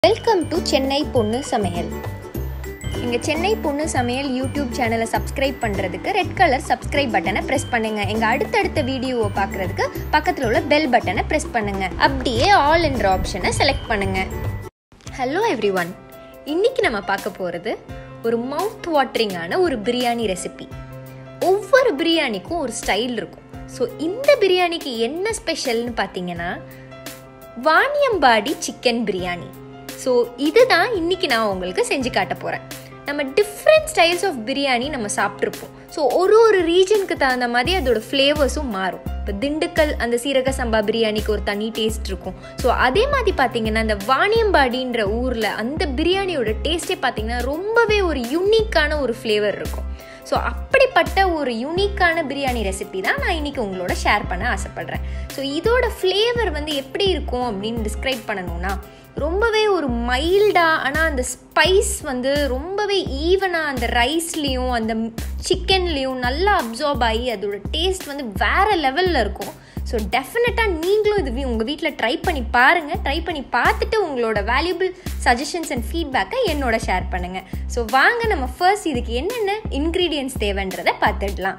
welcome to Chennai பொண்ணு சமையல் எங்கள் சென்னை பொண்ணு சமையல் யூடியூப் சேனலை சப்ஸ்கிரைப் பண்ணுறதுக்கு ரெட் கலர் சப்ஸ்கிரைப் பட்டனை ப்ரெஸ் பண்ணுங்கள் எங்கள் அடுத்தடுத்த வீடியோவை பார்க்குறதுக்கு பக்கத்தில் உள்ள பெல் பட்டனை ப்ரெஸ் பண்ணுங்கள் அப்படியே ஆல் என்ற ஆப்ஷனை செலக்ட் பண்ணுங்கள் ஹலோ எவ்ரி ஒன் இன்னைக்கு நம்ம பார்க்க போகிறது ஒரு மவுத் வாட்டரிங்கான ஒரு பிரியாணி ரெசிபி ஒவ்வொரு பிரியாணிக்கும் ஒரு ஸ்டைல் இருக்கும் ஸோ இந்த பிரியாணிக்கு என்ன ஸ்பெஷல்னு பார்த்தீங்கன்னா வாணியம்பாடி சிக்கன் பிரியாணி ஸோ இதுதான் இன்னைக்கு நான் உங்களுக்கு செஞ்சு காட்ட போகிறேன் நம்ம டிஃப்ரெண்ட் ஸ்டைல்ஸ் ஆஃப் பிரியாணி நம்ம சாப்பிட்ருப்போம் ஸோ ஒரு ஒரு ரீஜனுக்கு தகுந்த மாதிரி அதோட ஃப்ளேவர்ஸும் மாறும் இப்போ திண்டுக்கல் அந்த சீரக சம்பா பிரியாணிக்கு ஒரு தனி டேஸ்ட் இருக்கும் ஸோ அதே மாதிரி பார்த்தீங்கன்னா அந்த வாணியம்பாடின்ற ஊரில் அந்த பிரியாணியோட டேஸ்ட்டே பார்த்தீங்கன்னா ரொம்பவே ஒரு யூனிக்கான ஒரு ஃப்ளேவர் இருக்கும் ஸோ அப்படிப்பட்ட ஒரு யூனிக்கான பிரியாணி ரெசிபி தான் நான் இன்னைக்கு உங்களோட ஷேர் பண்ண ஆசைப்படுறேன் ஸோ இதோட ஃப்ளேவர் வந்து எப்படி இருக்கும் அப்படின்னு டிஸ்கிரைப் பண்ணணும்னா ரொம்பவே ஒரு மைல்டாக ஆனால் அந்த ஸ்பைஸ் வந்து ரொம்பவே ஈவனாக அந்த ரைஸ்லேயும் அந்த சிக்கன்லேயும் நல்லா அப்சார்ப் ஆகி அதோட டேஸ்ட் வந்து வேறு லெவலில் இருக்கும் ஸோ டெஃபினட்டாக நீங்களும் இது உங்கள் வீட்டில் ட்ரை பண்ணி பாருங்கள் ட்ரை பண்ணி பார்த்துட்டு உங்களோட வேல்யூபிள் சஜஷன்ஸ் அண்ட் ஃபீட்பேக்கை என்னோட ஷேர் பண்ணுங்கள் ஸோ வாங்க நம்ம ஃபர்ஸ்ட் இதுக்கு என்னென்ன இன்க்ரீடியன்ஸ் தேவைன்றதை பார்த்துடலாம்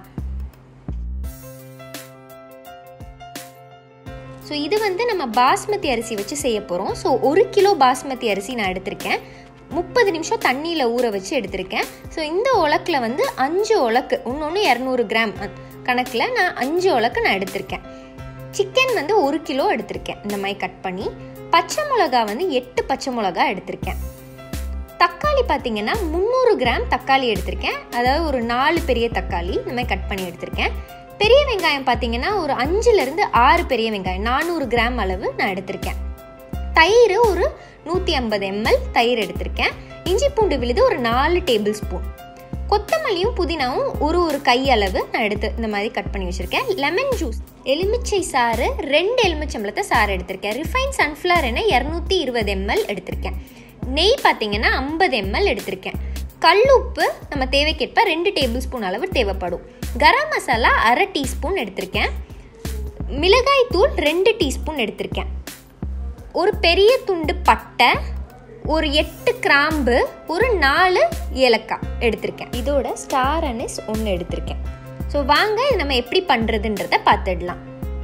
ஸோ இது வந்து நம்ம பாஸ்மதி அரிசி வச்சு செய்ய போகிறோம் ஸோ ஒரு கிலோ பாஸ்மதி அரிசி நான் எடுத்திருக்கேன் முப்பது நிமிஷம் தண்ணியில் ஊற வச்சு எடுத்திருக்கேன் ஸோ இந்த உலக்கில் வந்து அஞ்சு உலக்கு இன்னொன்று இரநூறு கிராம் கணக்கில் நான் அஞ்சு உலக்கு நான் எடுத்திருக்கேன் சிக்கன் வந்து ஒரு கிலோ எடுத்திருக்கேன் இந்த மாதிரி கட் பண்ணி பச்சை மிளகா வந்து எட்டு பச்சை மிளகா எடுத்திருக்கேன் தக்காளி பார்த்தீங்கன்னா முந்நூறு கிராம் தக்காளி எடுத்திருக்கேன் அதாவது ஒரு நாலு பெரிய தக்காளி இந்த மாதிரி கட் பண்ணி எடுத்திருக்கேன் பெரிய வெங்காயம் பார்த்தீங்கன்னா ஒரு அஞ்சுலேருந்து ஆறு பெரிய வெங்காயம் நானூறு கிராம் அளவு நான் எடுத்திருக்கேன் தயிர் ஒரு நூற்றி ஐம்பது எம்எல் தயிர் எடுத்திருக்கேன் இஞ்சி பூண்டு விழுது ஒரு நாலு டேபிள் ஸ்பூன் கொத்தமல்லியும் புதினாவும் ஒரு ஒரு கை அளவு நான் எடுத்து இந்த மாதிரி கட் பண்ணி வச்சுருக்கேன் லெமன் ஜூஸ் எலுமிச்சை சாறு ரெண்டு எலுமிச்சம்பளத்தை சாறு எடுத்திருக்கேன் ரிஃபைன் சன்ஃப்ளவர் எண்ணெய் இரநூத்தி இருபது எம்எல் எடுத்திருக்கேன் நெய் பார்த்தீங்கன்னா ஐம்பது எம்எல் எடுத்திருக்கேன் கல்லுப்பு நம்ம தேவைக்கேற்ப ரெண்டு டேபிள் ஸ்பூன் அளவு தேவைப்படும் கரம் மசாலா அரை டீஸ்பூன் எடுத்திருக்கேன் மிளகாய் தூள் ரெண்டு டீஸ்பூன் எடுத்திருக்கேன் ஒரு பெரிய துண்டு பட்டை ஒரு எட்டு கிராம்பு ஒரு நாலு ஏலக்காய் எடுத்திருக்கேன் இதோட ஸ்டார் அனிஸ் ஒன்று எடுத்திருக்கேன் ஸோ வாங்க இது நம்ம எப்படி பண்ணுறதுன்றத பார்த்துடலாம்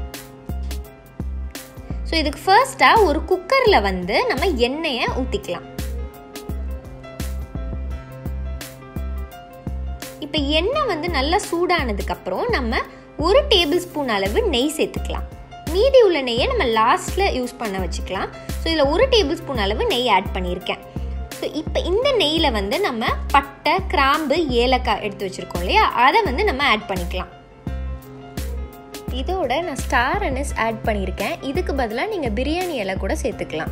ஸோ இதுக்கு ஃபர்ஸ்ட்டாக ஒரு குக்கரில் வந்து நம்ம எண்ணெயை ஊற்றிக்கலாம் இப்போ எண்ணெய் வந்து நல்லா சூடானதுக்கப்புறம் நம்ம ஒரு டேபிள் ஸ்பூன் அளவு நெய் சேர்த்துக்கலாம் மீதி உள்ள நெய்யை நம்ம லாஸ்ட்டில் யூஸ் பண்ண வச்சுக்கலாம் ஸோ இதில் ஒரு டேபிள் ஸ்பூன் அளவு நெய் ஆட் பண்ணியிருக்கேன் ஸோ இப்போ இந்த நெய்யில் வந்து நம்ம பட்டை கிராம்பு ஏலக்காய் எடுத்து வச்சுருக்கோம் இல்லையா அதை வந்து நம்ம ஆட் பண்ணிக்கலாம் இதோட நான் ஸ்டார் அனிஸ் ஆட் பண்ணியிருக்கேன் இதுக்கு பதிலாக நீங்கள் பிரியாணி இலை கூட சேர்த்துக்கலாம்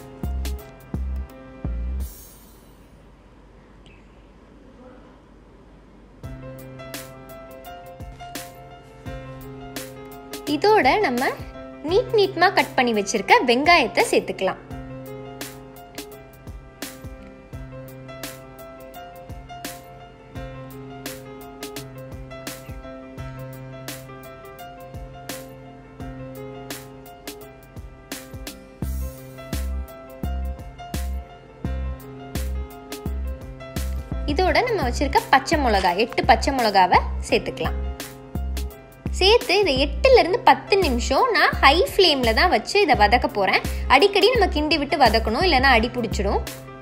இதோட நம்ம நீட் நீட்மாக கட் பண்ணி வச்சிருக்க வெங்காயத்தை சேர்த்துக்கலாம் இதோட நம்ம வச்சிருக்க பச்சை மிளகா எட்டு பச்சை மிளகாவை சேர்த்துக்கலாம் சேர்த்து இதை எட்டுலேருந்து பத்து நிமிஷம் நான் ஹை ஃப்ளேமில் தான் வச்சு இதை வதக்க போகிறேன் அடிக்கடி நம்ம கிண்டி விட்டு வதக்கணும் இல்லைன்னா அடி பிடிச்சிடும்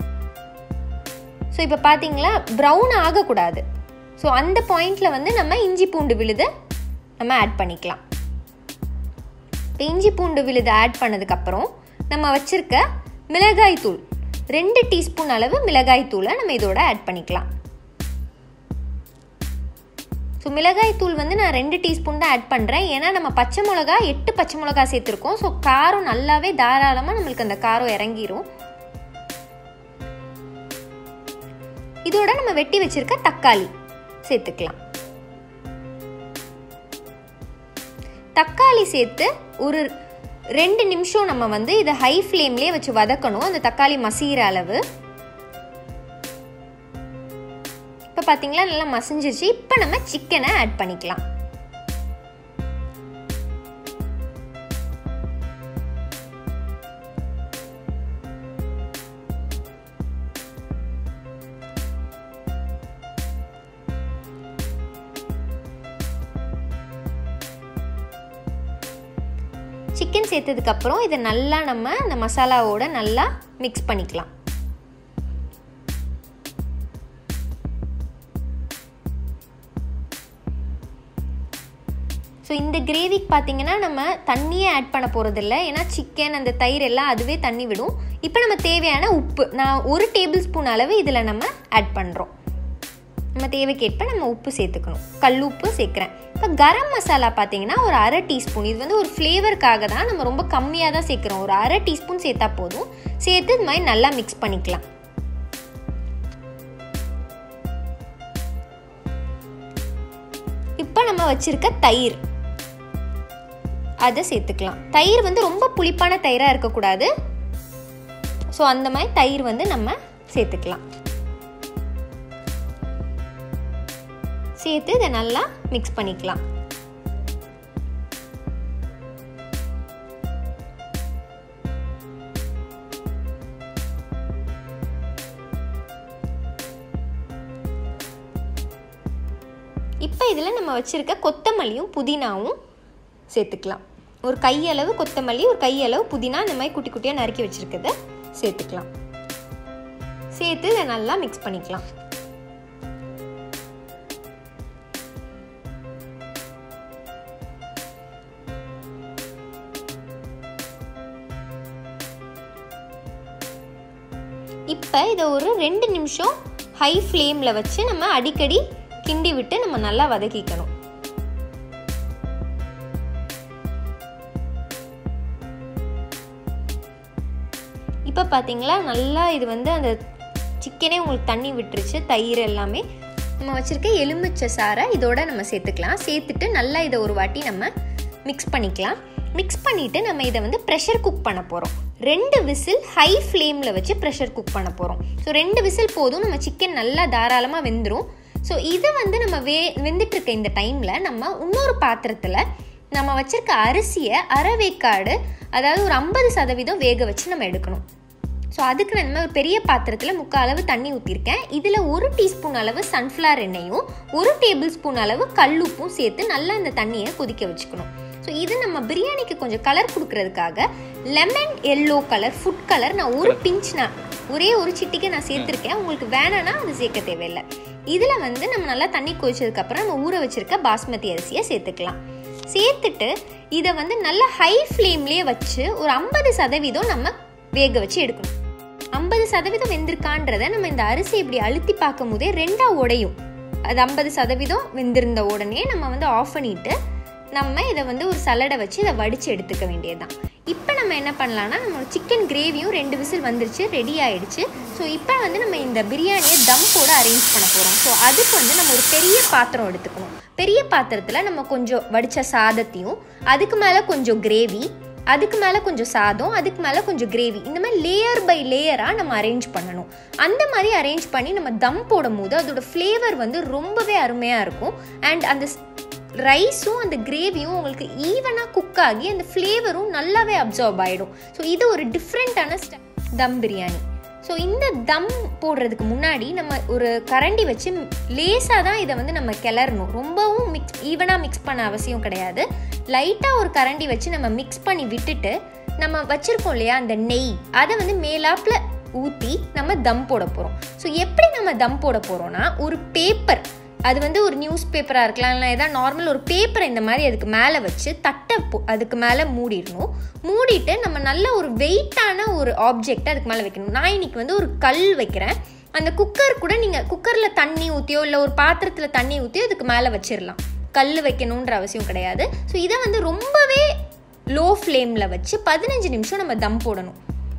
ஸோ இப்போ பார்த்தீங்களா ப்ரௌன் ஆகக்கூடாது ஸோ அந்த பாயிண்டில் வந்து நம்ம இஞ்சி பூண்டு விழுது நம்ம ஆட் பண்ணிக்கலாம் இப்போ இஞ்சி பூண்டு விழுது ஆட் பண்ணதுக்கப்புறம் நம்ம வச்சுருக்க மிளகாய் தூள் ரெண்டு டீஸ்பூன் அளவு மிளகாய் தூளை நம்ம இதோட ஆட் பண்ணிக்கலாம் ஸோ மிளகாய் தூள் வந்து நான் ரெண்டு டீஸ்பூன் தான் ஆட் பண்ணுறேன் ஏன்னா நம்ம பச்சை மிளகா எட்டு பச்சை மிளகா சேர்த்துருக்கோம் ஸோ காரம் நல்லாவே தாராளமாக நம்மளுக்கு அந்த காரம் இறங்கிரும் இதோட நம்ம வெட்டி வச்சிருக்க தக்காளி சேர்த்துக்கலாம் தக்காளி சேர்த்து ஒரு ரெண்டு நிமிஷம் நம்ம வந்து இதை ஹை ஃப்ளேம்லேயே வச்சு வதக்கணும் அந்த தக்காளி மசிகிற அளவு இப்போ பார்த்தீங்களா நல்லா மசிஞ்சிருச்சு இப்போ நம்ம சிக்கனை ஆட் பண்ணிக்கலாம் சேர்த்ததுக்கப்புறம் இதை நல்லா நம்ம இந்த மசாலாவோட நல்லா மிக்ஸ் பண்ணிக்கலாம் ஸோ இந்த கிரேவிக்கு பார்த்தீங்கன்னா நம்ம தண்ணியே ஆட் பண்ண போகிறதில்ல ஏன்னா சிக்கன் அந்த தயிர் எல்லாம் அதுவே தண்ணி விடும் இப்போ நம்ம தேவையான உப்பு நான் ஒரு டேபிள் ஸ்பூன் அளவு இதில் நம்ம ஆட் பண்ணுறோம் நம்ம தேவைக்கேற்ப நம்ம உப்பு சேர்த்துக்கணும் கல் உப்பு சேர்க்குறேன் இப்போ கரம் மசாலா பார்த்தீங்கன்னா ஒரு அரை டீஸ்பூன் இது வந்து ஒரு ஃப்ளேவருக்காக தான் நம்ம ரொம்ப கம்மியாக தான் சேர்க்குறோம் ஒரு அரை டீஸ்பூன் சேர்த்தா போதும் சேர்த்து இது மாதிரி நல்லா மிக்ஸ் பண்ணிக்கலாம் இப்போ நம்ம வச்சுருக்க தயிர் அதை சேர்த்துக்கலாம் தயிர் வந்து ரொம்ப புளிப்பான தயிராக இருக்கக்கூடாது ஸோ அந்த மாதிரி தயிர் வந்து நம்ம சேர்த்துக்கலாம் சேர்த்து இதை நல்லா மிக்ஸ் பண்ணிக்கலாம் இப்போ இதில் நம்ம வச்சுருக்க கொத்தமல்லியும் புதினாவும் சேர்த்துக்கலாம் ஒரு கையளவு கொத்தமல்லி ஒரு கையளவு புதினா இந்த மாதிரி குட்டி குட்டியாக நறுக்கி வச்சுருக்கத சேர்த்துக்கலாம் சேர்த்து இதை நல்லா மிக்ஸ் பண்ணிக்கலாம் இப்போ இதை ஒரு ரெண்டு நிமிஷம் ஹை ஃப்ளேமில் வச்சு நம்ம அடிக்கடி கிண்டி விட்டு நம்ம நல்லா வதக்கிக்கணும் இப்போ பார்த்தீங்களா நல்லா இது வந்து அந்த சிக்கனே உங்களுக்கு தண்ணி விட்டுருச்சு தயிர் எல்லாமே நம்ம வச்சுருக்க எலுமிச்சை சாரை இதோட நம்ம சேர்த்துக்கலாம் சேர்த்துட்டு நல்லா இதை ஒரு வாட்டி நம்ம மிக்ஸ் பண்ணிக்கலாம் மிக்ஸ் பண்ணிவிட்டு நம்ம இதை வந்து ப்ரெஷர் குக் பண்ண போகிறோம் ரெண்டு விசில் ஹை ஃப்ளேமில் வச்சு ப்ரெஷர் குக் பண்ண போகிறோம் ஸோ ரெண்டு விசில் போதும் நம்ம சிக்கன் நல்லா தாராளமாக வெந்துடும் ஸோ இதை வந்து நம்ம வே வெந்துட்டுருக்க இந்த டைமில் நம்ம இன்னொரு பாத்திரத்தில் நம்ம வச்சுருக்க அரிசியை அரைவேக்காடு அதாவது ஒரு ஐம்பது சதவீதம் வேக வச்சு நம்ம எடுக்கணும் ஸோ அதுக்கு நான் ஒரு பெரிய பாத்திரத்தில் முக்கால் அளவு தண்ணி ஊற்றிருக்கேன் இதில் ஒரு டீஸ்பூன் அளவு சன்ஃப்ளவர் எண்ணெயும் ஒரு டேபிள் ஸ்பூன் அளவு கல்லுப்பும் சேர்த்து நல்லா இந்த தண்ணியை கொதிக்க வச்சுக்கணும் ஸோ இது நம்ம பிரியாணிக்கு கொஞ்சம் கலர் கொடுக்கறதுக்காக lemon yellow colour food colour நான் ஒரு பிஞ்ச் நான் ஒரே ஒரு சிட்டிக்கு நான் சேர்த்துருக்கேன் உங்களுக்கு வேணான்னா அது சேர்க்க தேவையில்லை இதில் வந்து நம்ம நல்லா தண்ணி கொதிச்சதுக்கப்புறம் நம்ம ஊற வச்சுருக்க பாஸ்மதி அரிசியை சேர்த்துக்கலாம் சேர்த்துட்டு இதை வந்து நல்லா ஹை ஃப்ளேம்லேயே வச்சு ஒரு ஐம்பது சதவீதம் நம்ம வேக வச்சு எடுக்கணும் ஐம்பது சதவீதம் வெந்திருக்கான்றத நம்ம இந்த அரிசி இப்படி அழுத்தி பார்க்கும் போதே ரெண்டா உடையும் அது ஐம்பது சதவீதம் வெந்திருந்த உடனே நம்ம வந்து ஆஃப் பண்ணிட்டு நம்ம இதை வந்து ஒரு சலடை வச்சு இதை வடித்து எடுத்துக்க வேண்டியதுதான் இப்போ நம்ம என்ன பண்ணலாம்னா நம்ம சிக்கன் கிரேவியும் ரெண்டு விசில் வந்துருச்சு ரெடி ஆயிடுச்சு ஸோ இப்போ வந்து நம்ம இந்த பிரியாணியை தம் போட அரேஞ்ச் பண்ண போகிறோம் ஸோ அதுக்கு வந்து நம்ம ஒரு பெரிய பாத்திரம் எடுத்துக்கணும் பெரிய பாத்திரத்தில் நம்ம கொஞ்சம் வடித்த சாதத்தையும் அதுக்கு மேலே கொஞ்சம் கிரேவி அதுக்கு மேலே கொஞ்சம் சாதம் அதுக்கு மேலே கொஞ்சம் கிரேவி இந்த மாதிரி லேயர் பை லேயராக நம்ம அரேஞ்ச் பண்ணணும் அந்த மாதிரி அரேஞ்ச் பண்ணி நம்ம தம் போடும் போது அதோட ஃப்ளேவர் வந்து ரொம்பவே அருமையாக இருக்கும் அண்ட் அந்த ரைஸும் அந்த கிரேவியும் உங்களுக்கு ஈவனாக குக் ஆகி அந்த ஃப்ளேவரும் நல்லாவே அப்சர்வ் ஆகிடும் ஸோ இது ஒரு டிஃப்ரெண்ட்டான தம் பிரியாணி ஸோ இந்த தம் போடுறதுக்கு முன்னாடி நம்ம ஒரு கரண்டி வச்சு லேசாக தான் இதை வந்து நம்ம கிளறணும் ரொம்பவும் மிக்ஸ் ஈவனாக மிக்ஸ் பண்ண அவசியம் கிடையாது லைட்டாக ஒரு கரண்டி வச்சு நம்ம மிக்ஸ் பண்ணி விட்டுட்டு நம்ம வச்சுருக்கோம் இல்லையா அந்த நெய் அதை வந்து மேலாப்பில் ஊற்றி நம்ம தம் போட போகிறோம் ஸோ எப்படி நம்ம தம் போட போகிறோன்னா ஒரு பேப்பர் அது வந்து ஒரு நியூஸ் பேப்பராக இருக்கலாம் இல்லை ஏதாவது நார்மல் ஒரு பேப்பரை இந்த மாதிரி அதுக்கு மேலே வச்சு தட்டை அதுக்கு மேலே மூடிடணும் மூடிட்டு நம்ம நல்ல ஒரு வெயிட்டான ஒரு ஆப்ஜெக்ட் அதுக்கு மேலே வைக்கணும் நான் இன்னைக்கு வந்து ஒரு கல் வைக்கிறேன் அந்த குக்கர் கூட நீங்கள் குக்கரில் தண்ணி ஊற்றியோ இல்லை ஒரு பாத்திரத்தில் தண்ணி ஊற்றியோ அதுக்கு மேலே வச்சிடலாம் கல் வைக்கணுன்ற அவசியம் கிடையாது ஸோ இதை வந்து ரொம்பவே லோ ஃப்ளேமில் வச்சு பதினஞ்சு நிமிஷம் நம்ம தம் போடணும்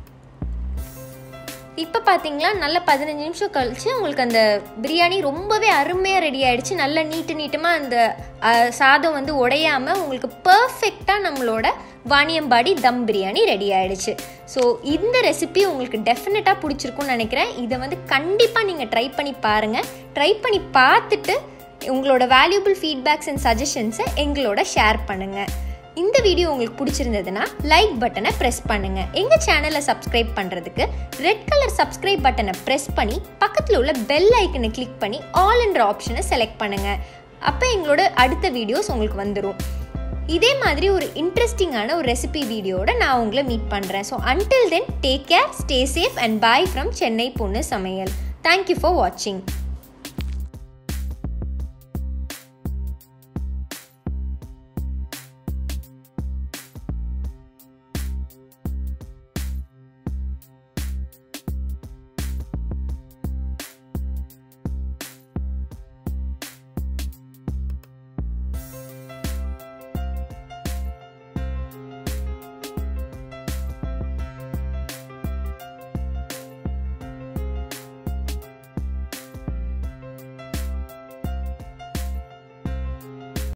இப்போ பார்த்தீங்களா நல்ல பதினஞ்சு நிமிஷம் கழிச்சு உங்களுக்கு அந்த பிரியாணி ரொம்பவே அருமையாக ரெடி ஆயிடுச்சு நல்ல நீட்டு நீட்டமாக அந்த சாதம் வந்து உடையாமல் உங்களுக்கு பர்ஃபெக்டாக நம்மளோட வாணியம்பாடி தம் பிரியாணி ரெடி ஆயிடுச்சு ஸோ இந்த ரெசிபி உங்களுக்கு டெஃபினட்டாக பிடிச்சிருக்கும்னு நினைக்கிறேன் இதை வந்து கண்டிப்பாக நீங்கள் ட்ரை பண்ணி பாருங்கள் ட்ரை பண்ணி பார்த்துட்டு உங்களோட வேல்யூபிள் ஃபீட்பேக்ஸ் அண்ட் சஜஷன்ஸை எங்களோட ஷேர் பண்ணுங்கள் இந்த வீடியோ உங்களுக்கு பிடிச்சிருந்ததுன்னா லைக் பட்டனை ப்ரெஸ் பண்ணுங்க எங்க சேனலை சப்ஸ்கிரைப் பண்றதுக்கு ரெட் கலர் சப்ஸ்கிரைப் பட்டனை ப்ரெஸ் பண்ணி பக்கத்தில் உள்ள பெல் ஐக்கனை கிளிக் பண்ணி ஆல் என்ற ஆப்ஷனை செலக்ட் பண்ணுங்க அப்போ எங்களோட அடுத்த வீடியோஸ் உங்களுக்கு வந்துடும் இதே மாதிரி ஒரு இன்ட்ரெஸ்டிங்கான ஒரு ரெசிபி வீடியோட நான் உங்களை மீட் பண்ணுறேன் so until then take care stay safe and bye from Chennai பொண்ணு சமையல் தேங்க்யூ ஃபார் வாட்சிங்